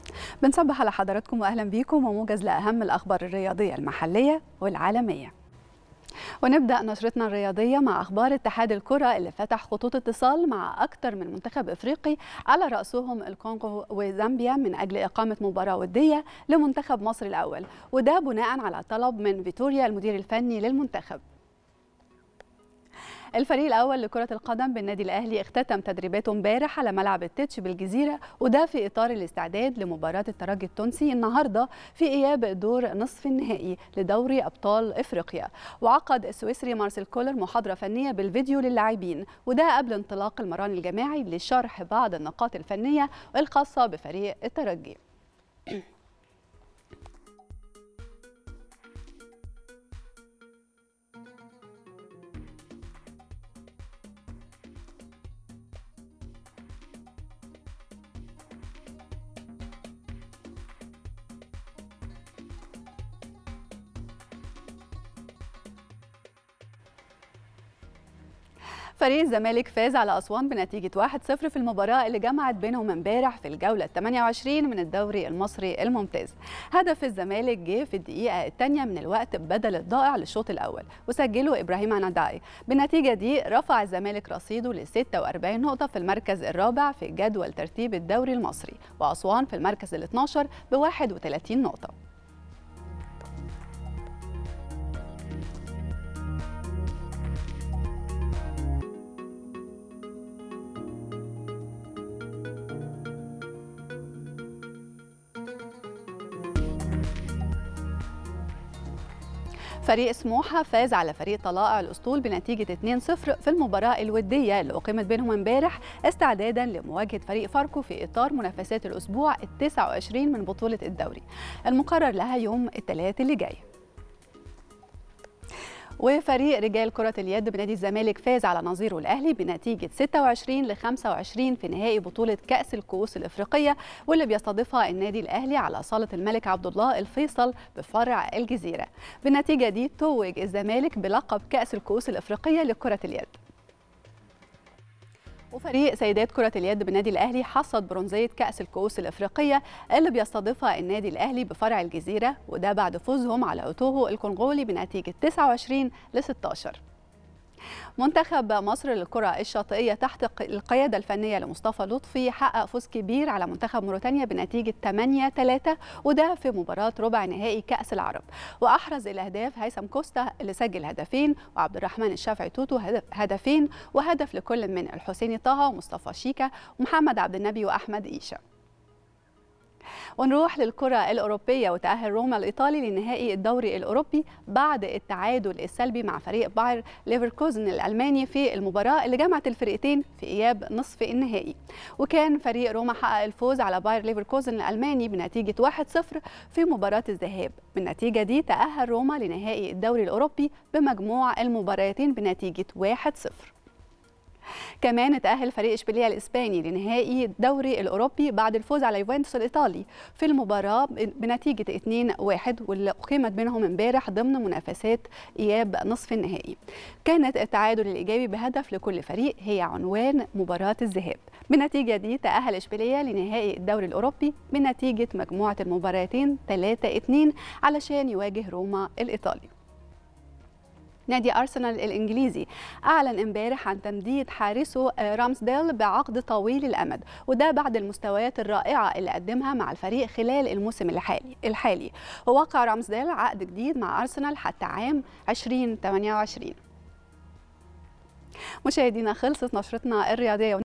بنصبح على حضراتكم واهلا بيكم وموجز لاهم الاخبار الرياضيه المحليه والعالميه ونبدا نشرتنا الرياضيه مع اخبار اتحاد الكره اللي فتح خطوط اتصال مع اكثر من منتخب افريقي على راسهم الكونغو وزامبيا من اجل اقامه مباراه وديه لمنتخب مصر الاول وده بناء على طلب من فيتوريا المدير الفني للمنتخب الفريق الاول لكره القدم بالنادي الاهلي اختتم تدريباته امبارح على ملعب التتش بالجزيره وده في اطار الاستعداد لمباراه الترجي التونسي النهارده في اياب دور نصف النهائي لدوري ابطال افريقيا وعقد السويسري مارسيل كولر محاضره فنيه بالفيديو للاعبين وده قبل انطلاق المران الجماعي لشرح بعض النقاط الفنيه الخاصه بفريق الترجي فريق الزمالك فاز على أسوان بنتيجة 1-0 في المباراة اللي جمعت بينهم امبارح في الجولة 28 من الدوري المصري الممتاز. هدف الزمالك جه في الدقيقة الثانية من الوقت بدل الضائع للشوط الأول وسجله إبراهيم عناداي. بالنتيجة دي رفع الزمالك رصيده ل 46 نقطة في المركز الرابع في جدول ترتيب الدوري المصري وأسوان في المركز ال 12 ب 31 نقطة. فريق سموحة فاز على فريق طلائع الأسطول بنتيجة 2-0 في المباراة الودية اللي أقيمت بينهم امبارح استعدادا لمواجهة فريق فاركو في إطار منافسات الأسبوع ال 29 من بطولة الدوري المقرر لها يوم الثلاث اللي جاي. وفريق رجال كرة اليد بنادي الزمالك فاز على نظيره الأهلي بنتيجة 26 ل 25 في نهائي بطولة كأس الكؤوس الإفريقية واللي بيستضيفها النادي الأهلي على صالة الملك عبد الله الفيصل بفرع الجزيرة. بالنتيجة دي توج الزمالك بلقب كأس الكؤوس الإفريقية لكرة اليد. وفريق سيدات كرة اليد بالنادي الأهلي حصد برونزية كأس الكؤوس الإفريقية اللي بيستضيفها النادي الأهلي بفرع الجزيرة وده بعد فوزهم على أوتوهو الكونغولي بنتيجة 29 ل 16. منتخب مصر للكرة الشاطئية تحت القيادة الفنية لمصطفى لطفي حقق فوز كبير على منتخب موريتانيا بنتيجة 8-3 وده في مباراة ربع نهائي كأس العرب وأحرز الأهداف هيثم كوستا اللي سجل هدفين وعبد الرحمن الشافعي توتو هدفين وهدف لكل من الحسيني طه ومصطفى شيكا ومحمد عبد النبي وأحمد إيشا ونروح للكرة الأوروبية وتأهل روما الإيطالي لنهائي الدوري الأوروبي بعد التعادل السلبي مع فريق باير ليفركوزن الألماني في المباراة اللي جمعت الفرقتين في إياب نصف النهائي وكان فريق روما حقق الفوز على باير ليفركوزن الألماني بنتيجة 1-0 في مباراة الذهاب بالنتيجة دي تأهل روما لنهائي الدوري الأوروبي بمجموع المباراتين بنتيجة 1-0 كمان اتأهل فريق اشبيلية الإسباني لنهائي الدوري الأوروبي بعد الفوز على يوفنتوس الإيطالي في المباراة بنتيجة 2-1 واللي أقيمت بينهم امبارح ضمن منافسات إياب نصف النهائي. كانت التعادل الإيجابي بهدف لكل فريق هي عنوان مباراة الذهاب. بالنتيجة دي تأهل اشبيلية لنهائي الدوري الأوروبي بنتيجة مجموعة المباراتين 3-2 علشان يواجه روما الإيطالي. نادي أرسنال الإنجليزي أعلن امبارح عن تمديد حارسه رامسديل بعقد طويل الأمد وده بعد المستويات الرائعة اللي قدمها مع الفريق خلال الموسم الحالي الحالي ووقع رامسديل عقد جديد مع أرسنال حتى عام 2028 مشاهدينا خلصت نشرتنا الرياضية